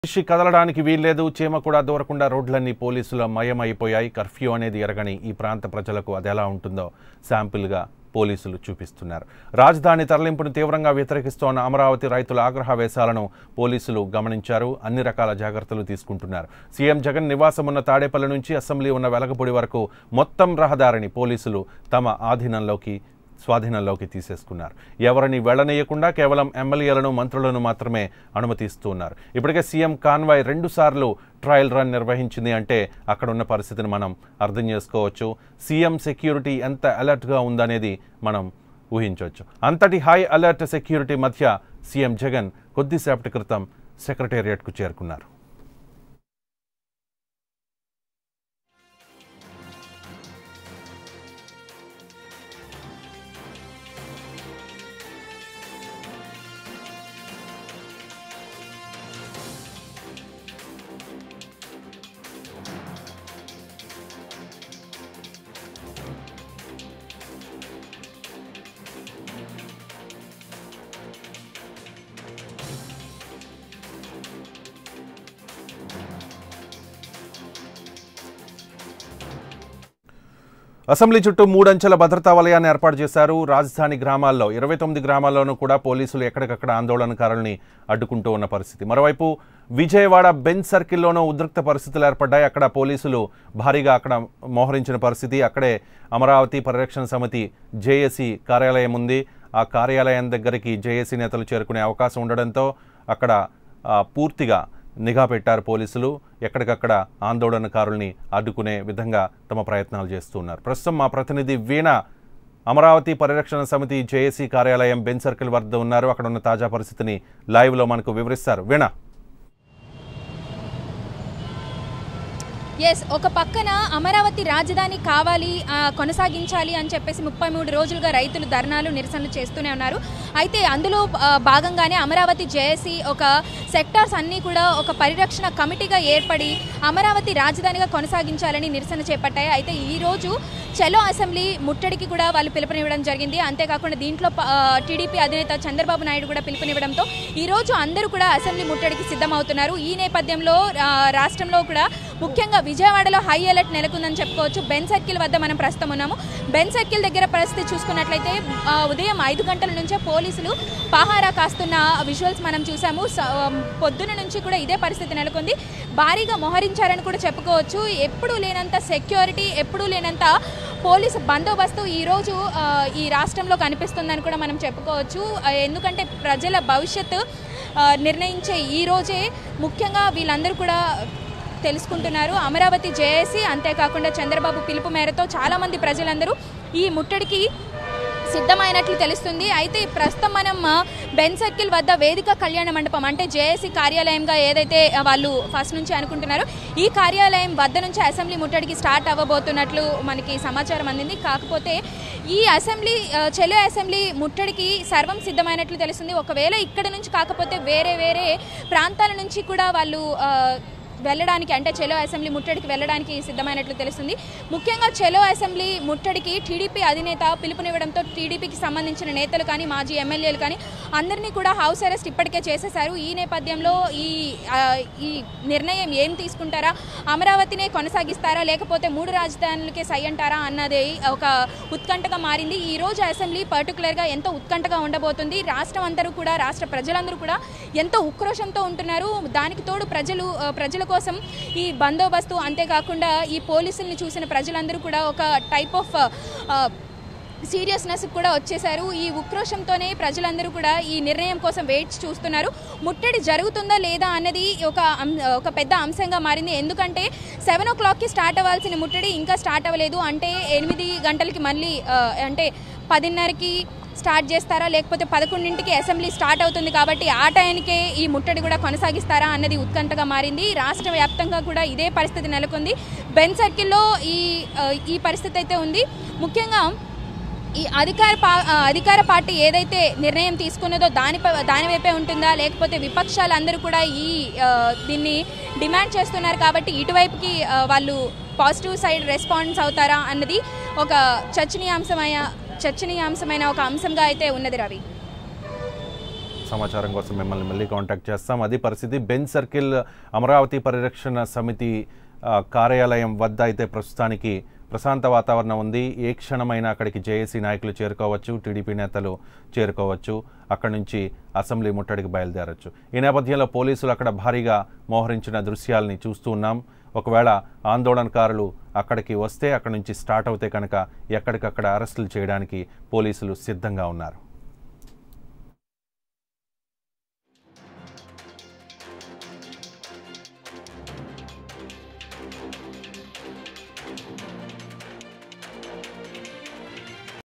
మనిషి కదలడానికి వీల్లేదు చీమ కూడా దూరకుండా రోడ్లన్నీ పోలీసుల మయమైపోయాయి కర్ఫ్యూ అనేది ఎరగని ఈ ప్రాంత ప్రజలకు అది ఎలా ఉంటుందో శాంపిల్గా పోలీసులు చూపిస్తున్నారు రాజధాని తరలింపును తీవ్రంగా వ్యతిరేకిస్తోన్న అమరావతి రైతుల ఆగ్రహవేశాలను పోలీసులు గమనించారు అన్ని రకాల జాగ్రత్తలు తీసుకుంటున్నారు సీఎం జగన్ నివాసం ఉన్న తాడేపల్లి నుంచి అసెంబ్లీ ఉన్న వెలగపూడి వరకు మొత్తం రహదారిని పోలీసులు తమ ఆధీనంలోకి స్వాధీనంలోకి తీసేసుకున్నారు ఎవరిని వెళ్ళనీయకుండా కేవలం ఎమ్మెల్యేలను మంత్రులను మాత్రమే అనుమతిస్తున్నారు ఇప్పటికే సీఎం కాన్వాయ్ రెండుసార్లు ట్రయల్ రన్ నిర్వహించింది అంటే అక్కడ ఉన్న పరిస్థితిని మనం అర్థం చేసుకోవచ్చు సీఎం సెక్యూరిటీ ఎంత అలర్ట్గా ఉందనేది మనం ఊహించవచ్చు అంతటి హై అలర్ట్ సెక్యూరిటీ మధ్య సీఎం జగన్ కొద్దిసేపటి క్రితం సెక్రటేరియట్కు చేరుకున్నారు అసెంబ్లీ చుట్టూ మూడంచెల భద్రతా వలయాన్ని ఏర్పాటు చేశారు రాజధాని గ్రామాల్లో ఇరవై తొమ్మిది గ్రామాల్లోనూ కూడా పోలీసులు ఎక్కడికక్కడ ఆందోళనకారుల్ని అడ్డుకుంటూ ఉన్న పరిస్థితి మరోవైపు విజయవాడ బెంచ్ సర్కిల్లోనూ ఉద్రిక్త పరిస్థితులు ఏర్పడ్డాయి అక్కడ పోలీసులు భారీగా అక్కడ మోహరించిన పరిస్థితి అక్కడే అమరావతి పరిరక్షణ సమితి జేఏసీ కార్యాలయం ఉంది ఆ కార్యాలయం దగ్గరికి జేఏసీ నేతలు చేరుకునే అవకాశం ఉండడంతో అక్కడ ఆ, పూర్తిగా నిఘా పెట్టారు పోలీసులు ఎక్కడికక్కడ ఆందోళనకారుల్ని అడ్డుకునే విధంగా తమ ప్రయత్నాలు చేస్తున్నారు ప్రస్తుతం మా ప్రతినిధి వీణ అమరావతి పరిరక్షణ సమితి జేఏసీ కార్యాలయం బెన్ సర్కిల్ వద్ద ఉన్నారు అక్కడ ఉన్న తాజా పరిస్థితిని లైవ్లో మనకు వివరిస్తారు వీణ ఎస్ ఒక పక్కన అమరావతి రాజధాని కావాలి ఆ, కొనసాగించాలి అని చెప్పేసి ముప్పై మూడు రోజులుగా రైతులు ధర్నాలు నిరసనలు చేస్తూనే ఉన్నారు అయితే అందులో ఆ, భాగంగానే అమరావతి జేఏసీ ఒక సెక్టార్స్ అన్నీ కూడా ఒక పరిరక్షణ కమిటీగా ఏర్పడి అమరావతి రాజధానిగా కొనసాగించాలని నిరసన చేపట్టాయి అయితే ఈ రోజు చలో అసెంబ్లీ ముట్టడికి కూడా వాళ్ళు పిలుపునివ్వడం జరిగింది అంతేకాకుండా దీంట్లో ప- ఆ, టీడీపీ అధినేత చంద్రబాబు నాయుడు కూడా పిలుపునివ్వడంతో ఈ రోజు అందరూ కూడా అసెంబ్లీ ముట్టడికి సిద్ధమవుతున్నారు ఈ నేపథ్యంలో ఆ, రాష్ట్రంలో కూడా ముఖ్యంగా విజయవాడలో హై అలర్ట్ నెలకొందని చెప్పుకోవచ్చు బెన్ సర్కిల్ వద్ద మనం ప్రస్తుతం ఉన్నాము బెన్ సర్కిల్ దగ్గర పరిస్థితి చూసుకున్నట్లయితే ఆ, ఉదయం ఐదు గంటల నుంచే పోలీసులు పహారా కాస్తున్న విజువల్స్ మనం చూసాము స- ఆ, పొద్దున నుంచి కూడా ఇదే పరిస్థితి నెలకొంది భారీగా మోహరించారని కూడా చెప్పుకోవచ్చు ఎప్పుడూ లేనంత సెక్యూరిటీ ఎప్పుడూ లేనంత పోలీసు బందోబస్తు ఈరోజు ఆ, ఈ రాష్ట్రంలో కనిపిస్తుందని కూడా మనం చెప్పుకోవచ్చు ఆ, ఎందుకంటే ప్రజల భవిష్యత్తు ఆ, నిర్ణయించే ఈ రోజే ముఖ్యంగా వీళ్ళందరూ కూడా తెలుసుకుంటున్నారు అమరావతి జేఏసీ అంతేకాకుండా చంద్రబాబు పిలుపు మేరతో చాలామంది ప్రజలందరూ ఈ ముట్టడికి సిద్ధమైనట్లు తెలుస్తుంది అయితే ప్రస్తుతం మనం ఆ, బెన్ సర్కిల్ వద్ద వేదిక కళ్యాణ మండపం అంటే జేఏసీ కార్యాలయంగా ఏదైతే ఆ, వాళ్ళు ఫస్ట్ నుంచి అనుకుంటున్నారో ఈ కార్యాలయం వద్ద నుంచి అసెంబ్లీ ముట్టడికి స్టార్ట్ అవ్వబోతున్నట్లు మనకి సమాచారం అందింది కాకపోతే ఈ అసెంబ్లీ ఆ, చెలో అసెంబ్లీ ముట్టడికి సర్వం సిద్ధమైనట్లు తెలుస్తుంది ఒకవేళ ఇక్కడ నుంచి కాకపోతే వేరే వేరే ప్రాంతాల నుంచి కూడా వాళ్ళు ఆ, వెళ్ళడానికి అంటే చెలో అసెంబ్లీ ముట్టడికి వెళ్ళడానికి సిద్ధమైనట్లు తెలుస్తుంది ముఖ్యంగా చెలో అసెంబ్లీ ముట్టడికి టీడీపీ అధినేత పిలుపునివ్వడంతో టీడీపీకి సంబంధించిన నేతలు కానీ మాజీ ఎమ్మెల్యేలు కానీ అందరినీ కూడా హౌస్ అరెస్ట్ ఇప్పటికే చేసేశారు ఈ నేపథ్యంలో ఈ ఆ, ఈ నిర్ణయం ఏం తీసుకుంటారా అమరావతినే కొనసాగిస్తారా లేకపోతే మూడు రాజధానులకే సై అంటారా అన్నది ఒక ఉత్కంఠగా మారింది ఈ రోజు అసెంబ్లీ పర్టికులర్గా ఎంతో ఉత్కంఠగా ఉండబోతుంది రాష్ట్రం అందరూ కూడా రాష్ట్ర ప్రజలందరూ కూడా ఎంతో ఉక్రోషంతో ఉంటున్నారు దానికి తోడు ప్రజలు ఆ, ప్రజల కోసం ఈ బందోబస్తు అంతేకాకుండా ఈ పోలీసుల్ని చూసిన ప్రజలందరూ కూడా ఒక టైప్ ఆఫ్ సీరియస్నెస్ కూడా వచ్చేసారు ఈ ఉక్రోషంతోనే ప్రజలందరూ కూడా ఈ నిర్ణయం కోసం వెయిట్ చూస్తున్నారు ముట్టడి జరుగుతుందా లేదా అన్నది ఒక అం- ఒక పెద్ద అంశంగా మారింది ఎందుకంటే సెవెన్ ఓ క్లాక్కి స్టార్ట్ అవ్వాల్సిన ముట్టడి ఇంకా స్టార్ట్ అవ్వలేదు అంటే ఎనిమిది గంటలకి మళ్ళీ ఆ, అంటే పదిన్నరకి స్టార్ట్ చేస్తారా లేకపోతే పదకొండింటికి అసెంబ్లీ స్టార్ట్ అవుతుంది కాబట్టి ఆ టైంకే ఈ ముట్టడి కూడా కొనసాగిస్తారా అన్నది ఉత్కంఠగా మారింది రాష్ట్ర వ్యాప్తంగా కూడా ఇదే పరిస్థితి నెలకొంది బెన్ సర్కిల్లో ఈ ఆ, ఈ పరిస్థితి అయితే ఉంది ముఖ్యంగా ఈ అధికార పా ఆ, అధికార పార్టీ ఏదైతే నిర్ణయం తీసుకున్నదో దానిపై దాని వైపే ఉంటుందా లేకపోతే విపక్షాలందరూ కూడా ఈ ఆ, దీన్ని డిమాండ్ చేస్తున్నారు కాబట్టి ఇటువైపుకి ఆ, వాళ్ళు పాజిటివ్ సైడ్ రెస్పాన్స్ అవుతారా అన్నది ఒక చర్చనీయాంశమైన చర్చనీయాంశమైన ఒక అంశంగా అయితే ఉన్నది రవి సమాచారం కోసం మిమ్మల్ని మళ్ళీ కాంటాక్ట్ చేస్తాం అది పరిస్థితి బెన్ సర్కిల్ అమరావతి పరిరక్షణ సమితి ఆ, కార్యాలయం వద్ద అయితే ప్రస్తుతానికి ప్రశాంత వాతావరణం ఉంది ఏ క్షణమైనా అక్కడికి జేఏసీ నాయకులు చేరుకోవచ్చు టీడీపీ నేతలు చేరుకోవచ్చు అక్కడి నుంచి అసెంబ్లీ ముట్టడికి బయలుదేరచ్చు ఈ నేపథ్యంలో పోలీసులు అక్కడ భారీగా మోహరించిన దృశ్యాల్ని చూస్తూ ఉన్నాం ఒకవేళ ఆందోళనకారులు అక్కడికి వస్తే అక్కడి నుంచి స్టార్ట్ అవుతే కనుక ఎక్కడికక్కడ అరెస్టులు చేయడానికి పోలీసులు సిద్ధంగా ఉన్నారు